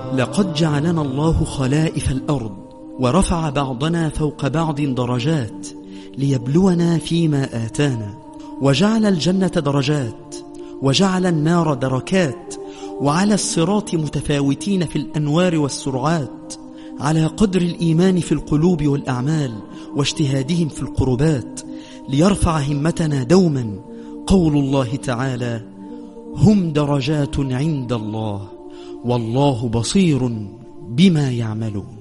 لقد جعلنا الله خلائف الأرض ورفع بعضنا فوق بعض درجات ليبلونا فيما آتانا وجعل الجنة درجات وجعل النار دركات وعلى الصراط متفاوتين في الأنوار والسرعات على قدر الإيمان في القلوب والأعمال واجتهادهم في القربات ليرفع همتنا دوما قول الله تعالى هم درجات عند الله والله بصير بما يعملون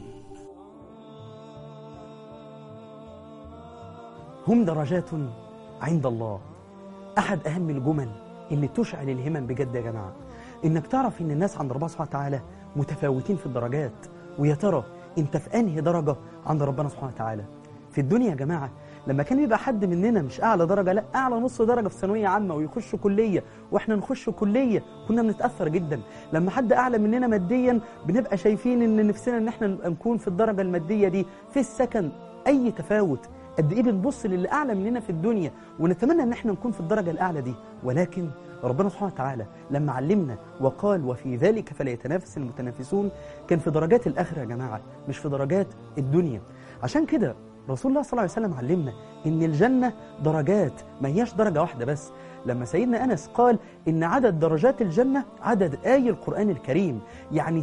هم درجات عند الله أحد أهم الجمل اللي تشعل الهمم بجد يا جماعة إنك تعرف إن الناس عند ربنا سبحانه وتعالى متفاوتين في الدرجات ويا ترى أنت في أنهي درجة عند ربنا سبحانه وتعالى في الدنيا يا جماعة لما كان يبقى حد مننا مش أعلى درجة لا أعلى نص درجة في ثانوية عامة ويخش كلية وإحنا نخش كلية كنا بنتأثر جدا لما حد أعلى مننا ماديا بنبقى شايفين إن نفسنا إن إحنا نكون في الدرجة المادية دي في السكن أي تفاوت قد ايه بنبص للي اعلى مننا في الدنيا ونتمنى ان احنا نكون في الدرجه الاعلى دي ولكن ربنا سبحانه وتعالى لما علمنا وقال وفي ذلك فليتنافس المتنافسون كان في درجات الاخره يا جماعه مش في درجات الدنيا عشان كده رسول الله صلى الله عليه وسلم علمنا ان الجنه درجات ما هياش درجه واحده بس لما سيدنا انس قال ان عدد درجات الجنه عدد اي القران الكريم يعني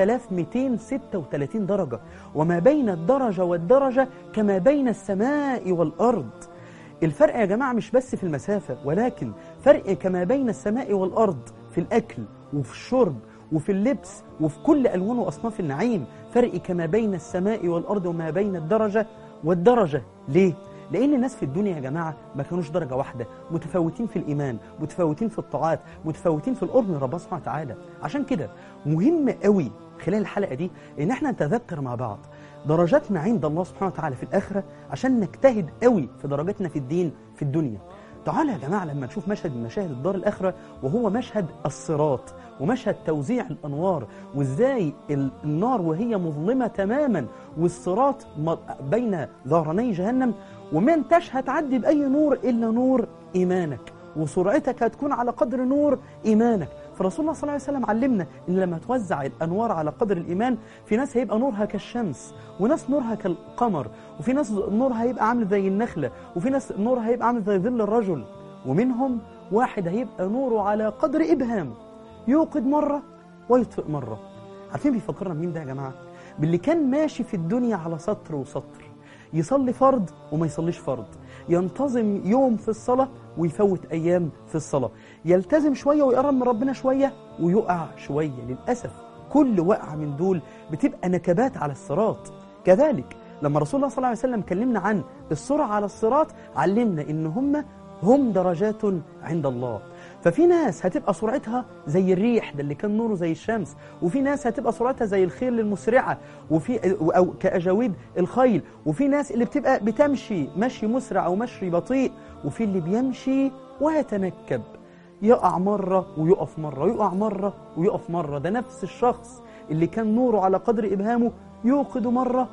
6236 درجه وما بين الدرجه والدرجه كما بين السماء والارض الفرق يا جماعه مش بس في المسافه ولكن فرق كما بين السماء والارض في الاكل وفي الشرب وفي اللبس وفي كل الوان واصناف النعيم فرق كما بين السماء والارض وما بين الدرجه والدرجه ليه لأن الناس في الدنيا يا جماعة ما كانوش درجة واحدة متفاوتين في الإيمان متفاوتين في الطاعات متفاوتين في القرب من ربنا سبحانه وتعالى عشان كده مهم قوي خلال الحلقة دي إن احنا نتذكر مع بعض درجاتنا عند الله سبحانه وتعالى في الآخرة عشان نجتهد قوي في درجاتنا في الدين في الدنيا تعالى يا جماعة لما نشوف مشهد من مشاهد الدار الآخرة وهو مشهد الصراط ومشهد توزيع الأنوار وإزاي النار وهي مظلمة تماما والصراط بين ظهراني جهنم وما انتش هتعدي بأي نور إلا نور إيمانك وسرعتك هتكون على قدر نور إيمانك فرسول الله صلى الله عليه وسلم علمنا ان لما توزع الانوار على قدر الايمان في ناس هيبقى نورها كالشمس وناس نورها كالقمر وفي ناس نورها هيبقى عامل زي النخله وفي ناس نورها هيبقى عامل زي ظل الرجل ومنهم واحد هيبقى نوره على قدر ابهام يوقد مره ويطفئ مره عارفين بيفكرنا بمين ده يا جماعه باللي كان ماشي في الدنيا على سطر وسطر يصلي فرض وما يصليش فرض ينتظم يوم في الصلاة ويفوت أيام في الصلاة يلتزم شوية ويقرب من ربنا شوية ويقع شوية للأسف كل وقعة من دول بتبقى نكبات على الصراط كذلك لما رسول الله صلى الله عليه وسلم كلمنا عن السرعة على الصراط علمنا إن هم هم درجات عند الله ففي ناس هتبقى سرعتها زي الريح ده اللي كان نوره زي الشمس وفي ناس هتبقى سرعتها زي الخيل المسرعة وفي أو كأجاويد الخيل وفي ناس اللي بتبقى بتمشي مشي مسرع أو مشي بطيء وفي اللي بيمشي ويتنكب يقع مرة ويقف مرة يقع مرة ويقف مرة ده نفس الشخص اللي كان نوره على قدر إبهامه يوقد مرة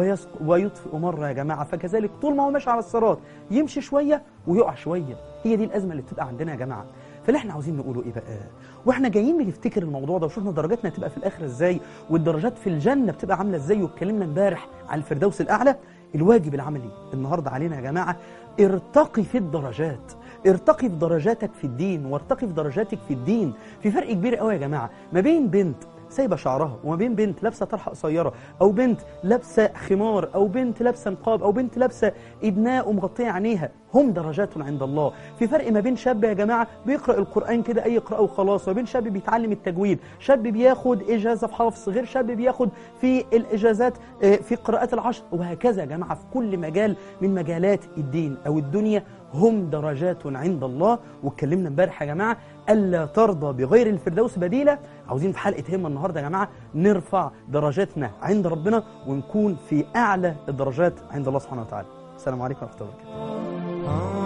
ويطفئ مرة يا جماعة فكذلك طول ما هو ماشي على الصراط يمشي شوية ويقع شوية هي دي الأزمة اللي بتبقى عندنا يا جماعة فاللي احنا عاوزين نقوله ايه بقى واحنا جايين بنفتكر الموضوع ده وشفنا درجاتنا تبقى في الاخره ازاي والدرجات في الجنه بتبقى عامله ازاي واتكلمنا امبارح عن الفردوس الاعلى الواجب العملي النهارده علينا يا جماعه ارتقي في الدرجات ارتقي في درجاتك في الدين وارتقي في درجاتك في الدين في فرق كبير قوي يا جماعه ما بين بنت سايبه شعرها وما بين بنت لابسه طرحه قصيره او بنت لابسه خمار او بنت لابسه نقاب او بنت لابسه ابناء ومغطيه عينيها هم درجات عند الله في فرق ما بين شاب يا جماعه بيقرا القران كده اي قراءه وخلاص وبين شاب بيتعلم التجويد شاب بياخد اجازه في حفظ غير شاب بياخد في الاجازات في قراءات العشر وهكذا يا جماعه في كل مجال من مجالات الدين او الدنيا هم درجات عند الله واتكلمنا امبارح يا جماعه الا ترضى بغير الفردوس بديلا عاوزين في حلقه همه النهارده يا جماعه نرفع درجاتنا عند ربنا ونكون في اعلى الدرجات عند الله سبحانه وتعالى السلام عليكم ورحمه الله وبركاته